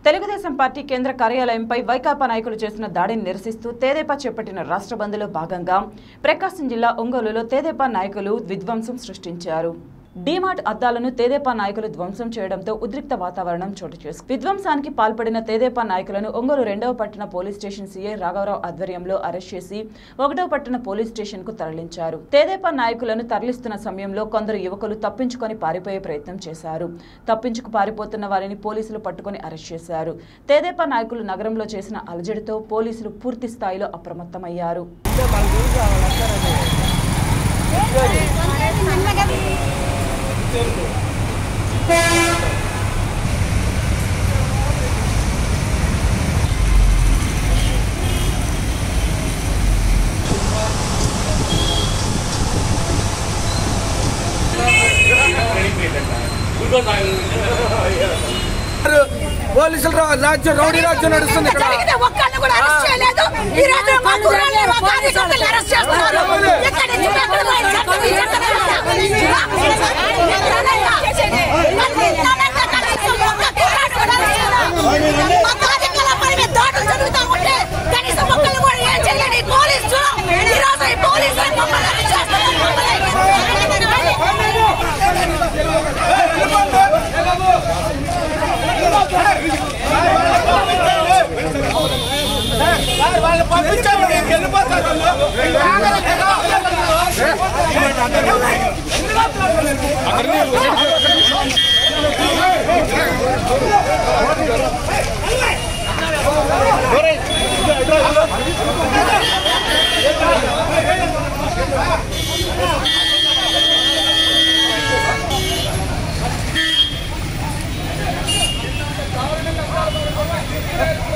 Telugu Desam party కేంద్ర కార్యాలయంపై వైకాపా నాయకులు చేసిన దాడిని నిరసిస్తూ తేదేపా చేపట్టిన రాష్ట్ర బంద్లో భాగంగా ప్రకాశం జిల్లా ఒంగోలులో తేదేపా నాయకులు విధ్వంసం సృష్టించారు డీమార్ట్ అద్దాలను తేదేపా నాయకులు ధ్వంసం చేయడంతో ఉద్రిక్త వాతావరణం చోటు చేసుకుంది విధ్వంసానికి పాల్పడిన తేదేపా నాయకులను ఒంగోలు రెండవ పట్టణ పోలీస్ స్టేషన్ సీఐ రాఘవరావు ఆధ్వర్యంలో అరెస్ట్ చేసి ఒకటవ పట్టణ పోలీస్ స్టేషన్ కు తరలించారు తేదేపా నాయకులను తరలిస్తున్న సమయంలో కొందరు యువకులు తప్పించుకొని పారిపోయే ప్రయత్నం చేశారు తప్పించుకు పారిపోతున్న వారిని పోలీసులు పట్టుకొని అరెస్ట్ చేశారు తేదేపా నాయకులు నగరంలో చేసిన అలజడితో పోలీసులు పూర్తి స్థాయిలో అప్రమత్తమయ్యారు పోలీసులు రా- రాజ్యం రౌడీ రాజ్యం నడుస్తుంది ఇక్కడ జరిగితే ఒక్కళ్ళు కూడా అరెస్ట్ చేయలేదు. ఈ రోజు మా కుర్రాళ్ళని, మా కార్యకర్తల్ని అరెస్ట్ చేస్తున్నారు. ఎక్కడి నుంచి ఎక్కడికి పోయి చట్టం ఈ చట్టం ఎక్కడా? ఎక్కడైనా? మరి ఇంతమంది కనీసం ఒక్క కుర్రాడు కూడా అరెస్ట్ చేయలేదు. మా కార్యకలాపాల మీద దాడులు జరుగుతా ఉంటే కనీసం ఒక్కళ్ళు కూడా ఏం చేయలేని ఈ పోలీసులు ఈ రోజు ఈ పోలీసులు మమ్మల్ని అరెస్ట్ చేస్తున్నారు. ఆ